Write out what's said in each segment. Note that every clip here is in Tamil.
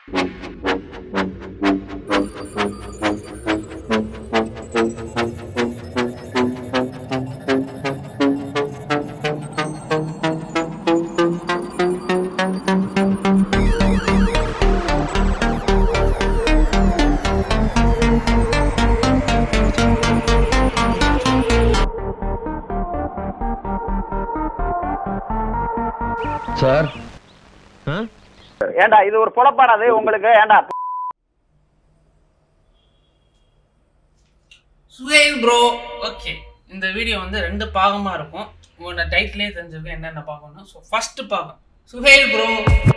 சார் ஏண்டா இது ஒரு புலப்பாடாது உங்களுக்கு ஏண்டா சுஹேல் ப்ரோ ஓகே இந்த வீடியோ வந்து ரெண்டு பாகமாக இருக்கும் உங்களோட டைட்டிலே தெரிஞ்சிருக்கும் என்னென்ன பார்க்கணும் ஸோ ஃபர்ஸ்ட் பாகம் சுஹேல் ப்ரோ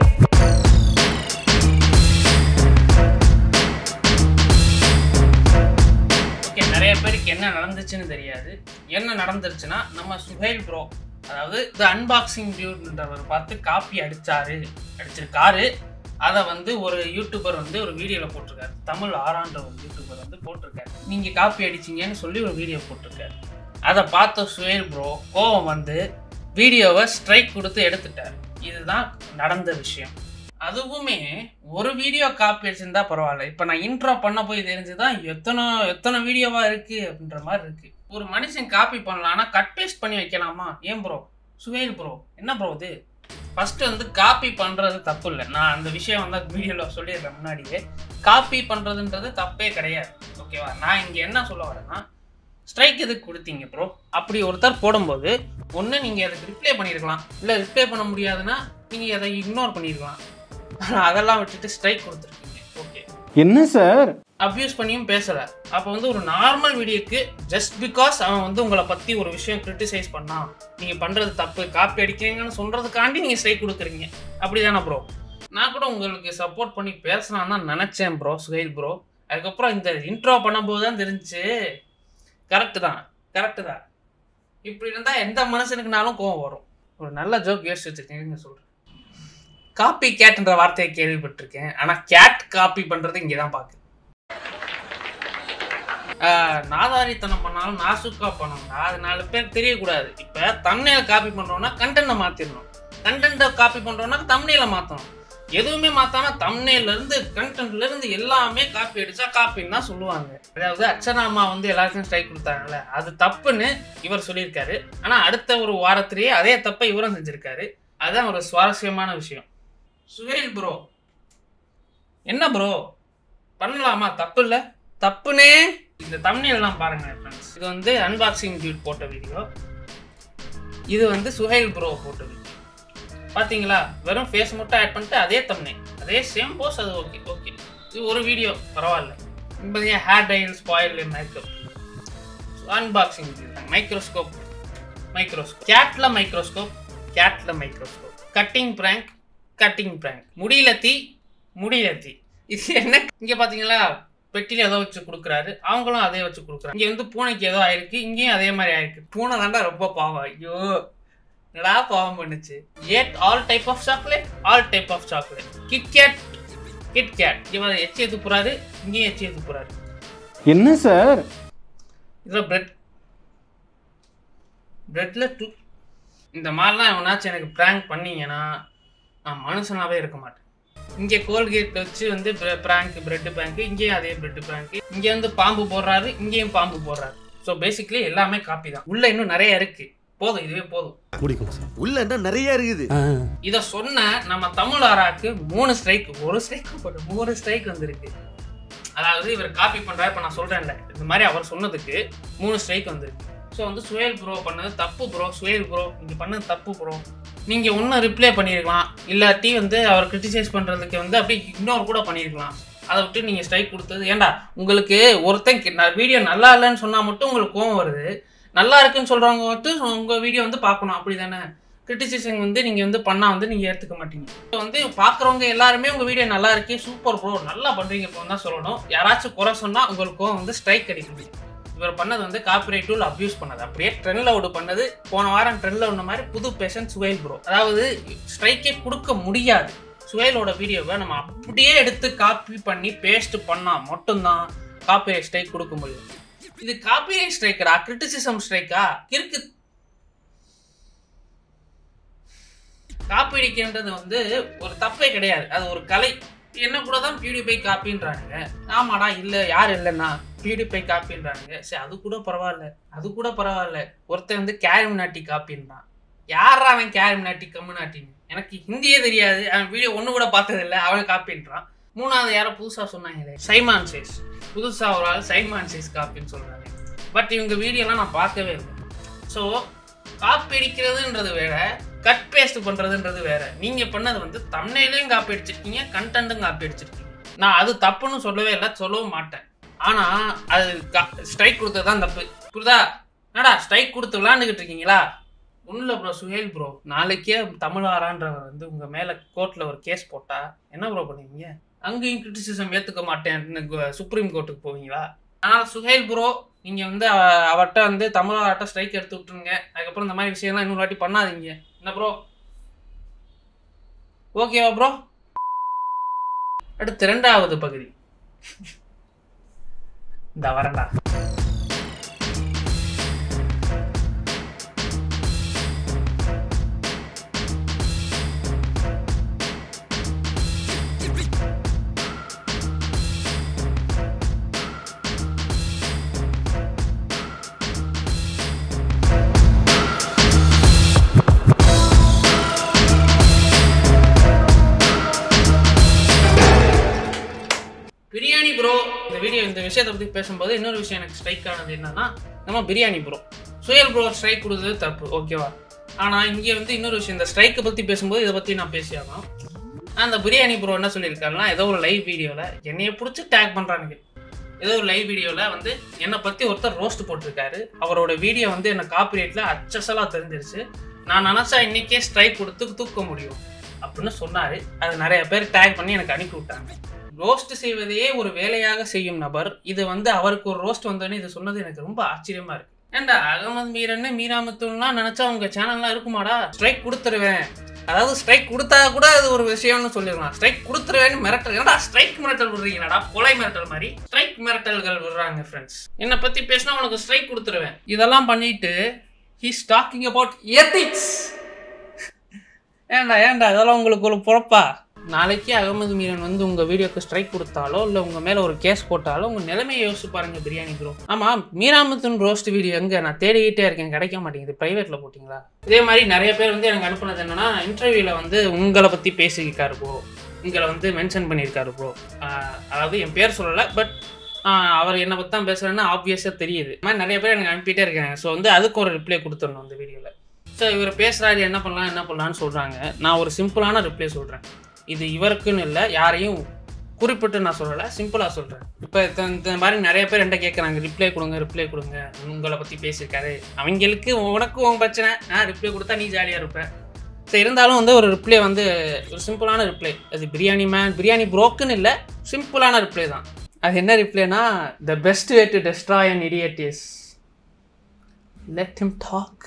ஓகே நிறைய பேருக்கு என்ன நடந்துச்சுன்னு தெரியாது என்ன நடந்துருச்சுன்னா நம்ம சுஹேல் ப்ரோ அதாவது இந்த அன்பாக்சிங் டியூட்ன்றவர் பார்த்து காப்பி அடிச்சாரு அடிச்சிருக்காரு அதை வந்து ஒரு யூடியூபர் வந்து ஒரு வீடியோவில் போட்டிருக்காரு தமிழ் ஆறான்ற ஒரு யூடியூபர் வந்து போட்டிருக்காரு நீங்கள் காப்பி அடிச்சீங்கன்னு சொல்லி ஒரு வீடியோ போட்டிருக்காரு அதை பார்த்த சுஹேல் ப்ரோ கோவம் வந்து வீடியோவை ஸ்ட்ரைக் கொடுத்து எடுத்துட்டார் இதுதான் நடந்த விஷயம் அதுவுமே ஒரு வீடியோ காப்பி அடிச்சிருந்தா பரவாயில்ல இப்போ நான் இன்ட்ரோ பண்ண போய் தெரிஞ்சுதான் எத்தனை எத்தனை வீடியோவா இருக்கு அப்படின்ற மாதிரி இருக்கு ஒரு மனுஷன் காப்பி பண்ணலாம் ஆனால் கட் பேஸ்ட் பண்ணி வைக்கலாமா ஏன் ப்ரோ சுஹேல் ப்ரோ என்ன ப்ரோ இது ஃபர்ஸ்ட் வந்து காப்பி பண்றது தப்பு இல்லை நான் அந்த விஷயம் வந்து வீடியோவில் சொல்லிடுறேன் முன்னாடியே காப்பி பண்றதுன்றது தப்பே கிடையாது ஓகேவா நான் இங்கே என்ன சொல்ல வரேன்னா ஸ்ட்ரைக் எதுக்கு கொடுத்தீங்க ப்ரோ அப்படி ஒருத்தர் போடும்போது ஒன்று நீங்கள் அதுக்கு ரிப்ளை பண்ணியிருக்கலாம் இல்லை ரிப்ளை பண்ண முடியாதுன்னா நீங்கள் அதை இக்னோர் பண்ணியிருக்கலாம் ஆனா அதெல்லாம் விட்டுட்டு ஸ்ட்ரைக் கொடுத்துருக்கீங்க ஓகே என்ன சார் அப்யூஸ் பண்ணியும் பேசல அப்போ வந்து ஒரு நார்மல் வீடியோக்கு ஜஸ்ட் பிகாஸ் அவன் வந்து உங்களை பற்றி ஒரு விஷயம் கிரிட்டிசைஸ் பண்ணான் நீங்கள் பண்ணுறது தப்பு காப்பி அடிக்கிறீங்கன்னு சொல்கிறதுக்காண்டி நீங்கள் ஸ்ட்ரைக் கொடுக்குறீங்க அப்படி தானே ப்ரோ நான் கூட உங்களுக்கு சப்போர்ட் பண்ணி பேசலாம்னு தான் நினச்சேன் ப்ரோ சுஹைல் ப்ரோ அதுக்கப்புறம் இந்த இன்ட்ரோ பண்ணும்போது தான் தெரிஞ்சுச்சு கரெக்டு தான் கரெக்டு தான் இப்படி இருந்தால் எந்த மனுஷனுக்குனாலும் கோவம் வரும் ஒரு நல்ல ஜோக் யோசிச்சு வச்சுருக்கேன் சொல்கிறேன் காப்பி கேட்ன்ற வார்த்தையை கேள்விப்பட்டிருக்கேன் ஆனால் கேட் காப்பி பண்ணுறது இங்கே தான் பார்க்குது ஆஹ் நாதாரித்தனம் பண்ணாலும் நாசுக்கா பண்ணணும்னா அது நாலு பேர் தெரியக்கூடாது இப்போ தம்னையில காப்பி பண்ணுறோம்னா கண்டென்ட்டை மாற்றிடணும் கண்டென்ட்டை காப்பி பண்ணுறோம்னா தம்னையில மாற்றணும் எதுவுமே மாத்தாம thumbnail ல இருந்து கண்டென்ட்ல இருந்து எல்லாமே காப்பி அடிச்சா காப்பின்னு தான் சொல்லுவாங்க அதாவது அச்சனாமா வந்து எல்லாருக்கும் ஸ்ட்ரைக் கொடுத்தாங்கல்ல அது தப்புன்னு இவர் சொல்லியிருக்காரு ஆனா அடுத்த ஒரு வாரத்திலேயே அதே தப்பை இவரும் செஞ்சிருக்காரு அதுதான் ஒரு சுவாரஸ்யமான விஷயம் சுஹேல் ப்ரோ என்ன ப்ரோ பண்ணலாமா தப்பு இல்லை தப்புனே இந்த தமிழ்லாம் பாருங்க ஃப்ரெண்ட்ஸ் இது வந்து அன்பாக்சிங் டியூட் போட்ட வீடியோ இது வந்து சுஹைல் ப்ரோ போட்ட வீடியோ பாத்தீங்களா வெறும் ஃபேஸ் மட்டும் ஆட் பண்ணிட்டு அதே தம்னே அதே சேம் போஸ் அது ஓகே ஓகே இது ஒரு வீடியோ பரவாயில்ல பார்த்தீங்க ஹேர் டைல் spoil makeup unboxing microscope microscope கேட்ல மைக்ரோஸ்கோப் கேட்ல microscope cutting prank cutting prank முடியல தீ முடியல தீ இது என்ன இங்க பாத்தீங்களா பெட்டில ஏதோ வச்சு கொடுக்குறாரு அவங்களும் அதே வச்சு கொடுக்குறாங்க இங்க வந்து பூனைக்கு ஏதோ ஆயிருக்கு இங்கேயும் அதே மாதிரி ஆயிருக்கு பூனை தாண்டா ரொம்ப பாவம் ஐயோ என்னடா பாவம் பண்ணுச்சு ate all type of chocolate all type of chocolate KitKat KitKat இவன் எச்சியை துப்புறாரு இங்கேயும் எச்சியை துப்புறாரு என்ன சார் இதில் பிரெட் பிரெட்டில் டூ இந்த மாதிரிலாம் எவனாச்சும் எனக்கு ப்ராங்க் பண்ணீங்கன்னா நான் மனுஷனாவே இருக்க மாட்டேன் இங்கே கோல்கேட் வச்சு வந்து ப்ராங்க் பிரெட் ப்ராங்க் இங்கேயும் அதே பிரெட் ப்ராங்க் இங்கே வந்து பாம்பு போடுறாரு இங்கேயும் பாம்பு போடுறாரு ஸோ பேசிக்லி எல்லாமே காப்பி தான் உள்ள இன்னும் நிறைய இருக்கு போதும் இதுவே போதும் உள்ள என்ன நிறைய இருக்குது இதை சொன்ன நம்ம தமிழ் ஆராக்கு மூணு ஸ்ட்ரைக் ஒரு ஸ்ட்ரைக் போட்டு மூணு ஸ்ட்ரைக் வந்திருக்கு அதாவது இவர் காப்பி பண்றாரு இப்போ நான் சொல்றேன்ல இந்த மாதிரி அவர் சொன்னதுக்கு மூணு ஸ்ட்ரைக் வந்திருக்கு ஸோ வந்து சுயல் ப்ரோ பண்ணது தப்பு ப்ரோ சுயல் ப்ரோ நீங்க பண்ணது தப்பு ப்ரோ நீங்க ஒன்றும் ரிப்ளை பண்ணியிருக்கலாம் இல்லாட்டி வந்து அவர் கிரிட்டிசைஸ் பண்றதுக்கு வந்து அப்படியே இக்னோர் கூட பண்ணியிருக்கலாம் அதை விட்டு நீங்க ஸ்ட்ரைக் கொடுத்தது ஏன்டா உங்களுக்கு ஒருத்தன் வீடியோ நல்லா இல்லைன்னு சொன்னா மட்டும் உங்களுக்கு கோவம் வருது நல்லா இருக்குன்னு சொல்றவங்க மட்டும் உங்க வீடியோ வந்து பார்க்கணும் அப்படி தானே கிரிட்டிசிசம் வந்து நீங்க வந்து பண்ணா வந்து நீங்க ஏத்துக்க மாட்டீங்க இப்போ வந்து பாக்குறவங்க எல்லாருமே உங்க வீடியோ நல்லா இருக்கே சூப்பர் ப்ரோ நல்லா பண்றீங்க இப்போ தான் சொல்லணும் யாராச்சும் குறை சொன்னா உங்களுக்கும் வந்து ஸ்ட்ரைக் கிடைக்குது இவர் பண்ணது வந்து காப்பிரைட் டூல் அப்யூஸ் பண்ணது அப்படியே ட்ரெண்ட் லவுடு பண்ணது போன வாரம் ட்ரெண்ட் லவுட் மாதிரி புது பேஷன் சுவைல் ப்ரோ அதாவது ஸ்ட்ரைக்கே கொடுக்க முடியாது சுவைலோட வீடியோவை நம்ம அப்படியே எடுத்து காப்பி பண்ணி பேஸ்ட் பண்ணா மட்டும்தான் காப்பிரைட் ஸ்ட்ரைக் கொடுக்க முடியும் இது காப்பிரைட் ஸ்ட்ரைக்கரா கிரிட்டிசிசம் ஸ்ட்ரைக்கா கிறுக்கு காப்பி அடிக்கின்றது வந்து ஒரு தப்பே கிடையாது அது ஒரு கலை என்ன கூட தான் பியூடிஃபை காப்பின்றானுங்க ஆமாடா இல்லை யார் இல்லைன்னா பியூடிஃபை காப்பின்றானுங்க சரி அது கூட பரவாயில்ல அது கூட பரவாயில்ல ஒருத்தன் வந்து கேரம் நாட்டி காப்பின்றான் யாரா அவன் கேரம் நாட்டி கம்மு நாட்டின்னு எனக்கு ஹிந்தியே தெரியாது அவன் வீடியோ ஒன்று கூட பார்த்ததில்ல அவன் காப்பின்றான் மூணாவது யாரோ புதுசாக சொன்னாங்களே சைமான் சேஸ் புதுசாக ஒரு ஆள் சைமான் சேஸ் காப்பின்னு சொல்கிறாங்க பட் இவங்க வீடியோலாம் நான் பார்க்கவே இல்லை ஸோ காப்பி அடிக்கிறதுன்றது வேற கட் பேஸ்ட் பண்ணுறதுன்றது வேற நீங்கள் பண்ணது வந்து தம்னையிலையும் காப்பி அடிச்சிருக்கீங்க கண்டென்ட்டும் காப்பி அடிச்சிருக்கீங்க நான் அது தப்புன்னு சொல்லவே இல்லை சொல்லவும் மாட்டேன் ஆனால் அது ஸ்ட்ரைக் கொடுத்தது தான் தப்பு புரியுதா என்னடா ஸ்ட்ரைக் கொடுத்து விளாண்டுக்கிட்டு இருக்கீங்களா ஒன்றும் ப்ரோ சுஹேல் ப்ரோ நாளைக்கே தமிழாரான்றவர் வந்து உங்கள் மேலே கோர்ட்டில் ஒரு கேஸ் போட்டா என்ன ப்ரோ பண்ணுவீங்க அங்கேயும் கிரிட்டிசிசம் ஏற்றுக்க மாட்டேன் சுப்ரீம் கோர்ட்டுக்கு போவீங்களா ஆனால் சுஹேல் ப்ரோ நீங்கள் வந்து அவ- அவர்ட்ட வந்து தமிழாட்ட ஸ்ட்ரைக் எடுத்து விட்டுருங்க அதுக்கப்புறம் இந்த மாதிரி விஷயம்லாம் இன்னொரு வாட்டி பண்ணாதீங்க என்ன ப்ரோ ஓகேவா ப்ரோ அடுத்து ரெண்டாவது பகுதி இந்த வரண்டா பிரியாணி ப்ரோ இந்த வீடியோ இந்த விஷயத்தை பற்றி பேசும்போது இன்னொரு விஷயம் எனக்கு ஸ்ட்ரைக் ஆனது என்னன்னா நம்ம biryani bro Suhail bro strike கொடுத்தது தப்பு ஓகேவா ஆனால் இங்கே வந்து இன்னொரு விஷயம் இந்த ஸ்ட்ரைக்கை பற்றி பேசும்போது இதை பற்றி நான் பேசியாகணும் அந்த பிரியாணி ப்ரோ என்ன சொல்லியிருக்காருன்னா ஏதோ ஒரு லைவ் வீடியோவில் என்னைய பிடிச்சி டேக் பண்ணுறானுங்க ஏதோ ஒரு லைவ் வீடியோவில் வந்து என்னை பற்றி ஒருத்தர் ரோஸ்ட் போட்டிருக்காரு அவரோட வீடியோ வந்து என்ன காப்பிரைட்டில் அச்சசலாக தெரிஞ்சிருச்சு நான் நினச்சா இன்னைக்கே ஸ்ட்ரைக் கொடுத்து தூக்க முடியும் அப்படின்னு சொன்னார் அது நிறைய பேர் டேக் பண்ணி எனக்கு அனுப்பி விட்டாங்க ரோஸ்ட் செய்வதையே ஒரு வேலையாக செய்யும் நபர் இது வந்து அவருக்கு ஒரு ரோஸ்ட் வந்தோடனே இது சொன்னது எனக்கு ரொம்ப ஆச்சரியமா இருக்கு ஏண்டா அகமது மீரன்னு மீராமத்துலாம் நினைச்சா உங்க சேனல்லாம் இருக்குமாடா ஸ்ட்ரைக் கொடுத்துருவேன் அதாவது ஸ்ட்ரைக் கொடுத்தா கூட அது ஒரு விஷயம்னு சொல்லிடலாம் ஸ்ட்ரைக் கொடுத்துருவேன்னு மிரட்டல் என்னடா ஸ்ட்ரைக் மிரட்டல் விடுறீங்கடா கொலை மிரட்டல் மாதிரி ஸ்ட்ரைக் மிரட்டல்கள் விடுறாங்க ஃப்ரெண்ட்ஸ் என்னை பத்தி பேசினா உனக்கு ஸ்ட்ரைக் கொடுத்துருவேன் இதெல்லாம் பண்ணிட்டு ஹீஸ் டாக்கிங் அபவுட் எத்திக்ஸ் ஏன்டா ஏன்டா இதெல்லாம் உங்களுக்கு ஒரு பொழப்பா நாளைக்கு அகமது மீரன் வந்து உங்கள் வீடியோக்கு ஸ்ட்ரைக் கொடுத்தாலோ இல்லை உங்கள் மேலே ஒரு கேஸ் போட்டாலோ உங்கள் நிலைமையை யோசிச்சு பாருங்க பிரியாணி ப்ரோ ஆமாம் மீராமுத்தன் ரோஸ்ட் வீடியோ எங்கே நான் தேடிக்கிட்டே இருக்கேன் கிடைக்க மாட்டேங்குது ப்ரைவேட்டில் போட்டிங்களா இதே மாதிரி நிறைய பேர் வந்து எனக்கு அனுப்புனது என்னன்னா இன்டர்வியூவில் வந்து உங்களை பற்றி பேசியிருக்காரு ப்ரோ உங்களை வந்து மென்ஷன் பண்ணியிருக்காரு ப்ரோ அதாவது என் பேர் சொல்லலை பட் அவர் என்னை பற்றி தான் பேசுகிறேன்னா ஆப்வியஸாக தெரியுது இந்த மாதிரி நிறைய பேர் எனக்கு அனுப்பிட்டே இருக்காங்க ஸோ வந்து அதுக்கு ஒரு ரிப்ளை கொடுத்துடணும் அந்த வீடியோவில் ஸோ இவர் பேசுகிறாரு என்ன பண்ணலாம் என்ன பண்ணலான்னு சொல்கிறாங்க நான் ஒரு சிம்பிளான ரிப்ளை சொல்கிறேன் இது இவருக்குன்னு இல்லை யாரையும் குறிப்பிட்டு நான் சொல்லலை சிம்பிளாக சொல்கிறேன் இப்போ இந்த மாதிரி நிறைய பேர் என்கிட்ட கேட்குறாங்க ரிப்ளை கொடுங்க ரிப்ளை கொடுங்க உங்களை பற்றி பேசியிருக்காரு அவங்களுக்கு உனக்கு உன் பிரச்சனை நான் ரிப்ளை கொடுத்தா நீ ஜாலியாக இருப்ப ஸோ இருந்தாலும் வந்து ஒரு ரிப்ளை வந்து ஒரு சிம்பிளான ரிப்ளை அது பிரியாணி மேன் பிரியாணி ப்ரோக்குன்னு இல்லை சிம்பிளான ரிப்ளை தான் அது என்ன ரிப்ளைனா the best way to destroy an idiot is let him talk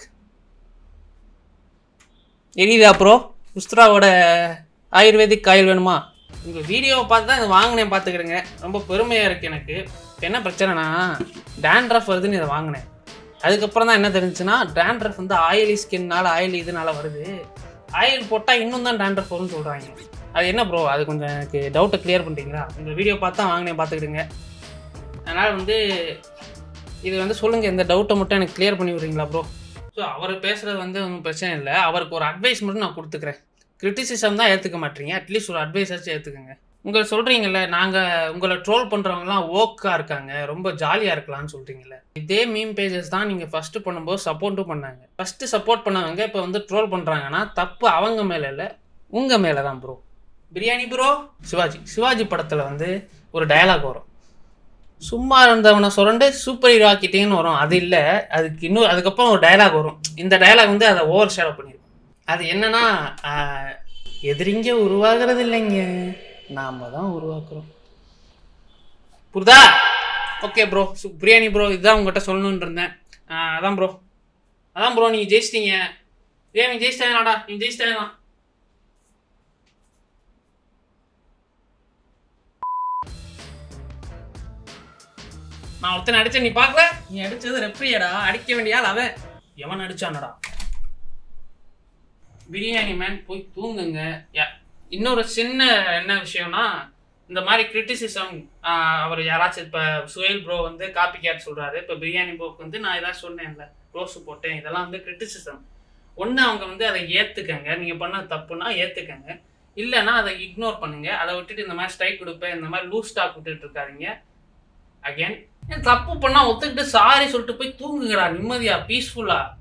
எரியுதா ப்ரோ உஸ்த்ராவோட ஆயுர்வேதிக் காயில் வேணுமா உங்கள் வீடியோவை பார்த்து தான் இதை வாங்கினேன் பார்த்துக்கிறேங்க ரொம்ப பெருமையாக இருக்குது எனக்கு இப்போ என்ன பிரச்சனைனா டேண்ட்ரஃப் வருதுன்னு இதை வாங்கினேன் அதுக்கப்புறம் தான் என்ன தெரிஞ்சுன்னா டேண்ட்ரஃப் வந்து ஆயிலி ஸ்கின்னால் ஆயில் இதனால வருது ஆயில் போட்டால் இன்னும் தான் டேண்ட்ரஃப் வரும்னு சொல்கிறாங்க அது என்ன ப்ரோ அது கொஞ்சம் எனக்கு டவுட்டை கிளியர் பண்ணுறீங்களா உங்கள் வீடியோ பார்த்து தான் வாங்கினேன் பார்த்துக்கிடுங்க அதனால் வந்து இது வந்து சொல்லுங்கள் இந்த டவுட்டை மட்டும் எனக்கு கிளியர் பண்ணி விடுறீங்களா ப்ரோ ஸோ அவர் பேசுகிறது வந்து ஒன்றும் பிரச்சனை இல்லை அவருக்கு ஒரு அட்வைஸ் மட்டும் நான் கொடுத்துக்கிறேன் கிரிட்டிசிசம் தான் ஏற்றுக்க மாட்டீங்க அட்லீஸ்ட் ஒரு அட்வைஸாச்சும் ஏற்றுக்குங்க உங்களை சொல்கிறீங்கல்ல நாங்கள் உங்களை ட்ரோல் பண்ணுறவங்கலாம் ஓக்காக இருக்காங்க ரொம்ப ஜாலியாக இருக்கலாம்னு சொல்கிறீங்கல்ல இதே மீம் பேஜஸ் தான் நீங்கள் ஃபஸ்ட்டு பண்ணும்போது சப்போர்ட்டும் பண்ணாங்க ஃபஸ்ட்டு சப்போர்ட் பண்ணவங்க இப்போ வந்து ட்ரோல் பண்ணுறாங்கன்னா தப்பு அவங்க மேலே இல்லை உங்கள் மேலே தான் ப்ரோ பிரியாணி ப்ரோ சிவாஜி சிவாஜி படத்தில் வந்து ஒரு டயலாக் வரும் சும்மா இருந்தவனை சுரண்டு சூப்பர் ஹீரோ ஆக்கிட்டேன்னு வரும் அது இல்லை அதுக்கு இன்னும் அதுக்கப்புறம் ஒரு டயலாக் வரும் இந்த டயலாக் வந்து அதை ஓவர் ஷேடோ பண்ணியிருக்கும் அது என்னன்னா ஆஹ், எதிரிங்க உருவாகிறது இல்லைங்க நாம தான் உருவாக்குறோம் புரிதா ஓகே ப்ரோ பிரியாணி ப்ரோ இதுதான் உங்ககிட்ட சொல்லணும்னு இருந்தேன் ஆஹ், அதான் ப்ரோ அதான் ப்ரோ நீங்கள் ஜெயிச்சிட்டீங்க ஏன் நீ ஜெயிச்சிட்டாங்கடா நீ ஜெயிச்சிட்டாங்க நான் ஒருத்தனை அடிச்சேன் நீ பார்க்கல நீ அடிச்சது ரெஃப்ரியாடா அடிக்க வேண்டிய ஆள் அவன் எவன் அடிச்சானடா பிரியாணி மேன் போய் தூங்குங்க யா இன்னொரு சின்ன என்ன விஷயம்னா இந்த மாதிரி கிரிட்டிசிசம் அவர் யாராச்சும் இப்போ சுயல் ப்ரோ வந்து காப்பி கேட் சொல்கிறாரு இப்போ பிரியாணி ப்ரோக்கு வந்து நான் ஏதாவது சொன்னேன்ல ரோஸு போட்டேன் இதெல்லாம் வந்து கிரிட்டிசிசம் ஒன்று அவங்க வந்து அதை ஏற்றுக்கங்க நீங்கள் பண்ண தப்புனா ஏற்றுக்கங்க இல்லைன்னா அதை இக்னோர் பண்ணுங்க அதை விட்டுட்டு இந்த மாதிரி ஸ்ட்ரைக் கொடுப்பேன் இந்த மாதிரி லூஸ் ஸ்டாக் விட்டுட்டு இருக்காதீங்க அகைன் தப்பு பண்ணால் ஒத்துக்கிட்டு சாரி சொல்லிட்டு போய் தூங்குங்கடா நிம்மதியா பீஸ்ஃபுல்லாக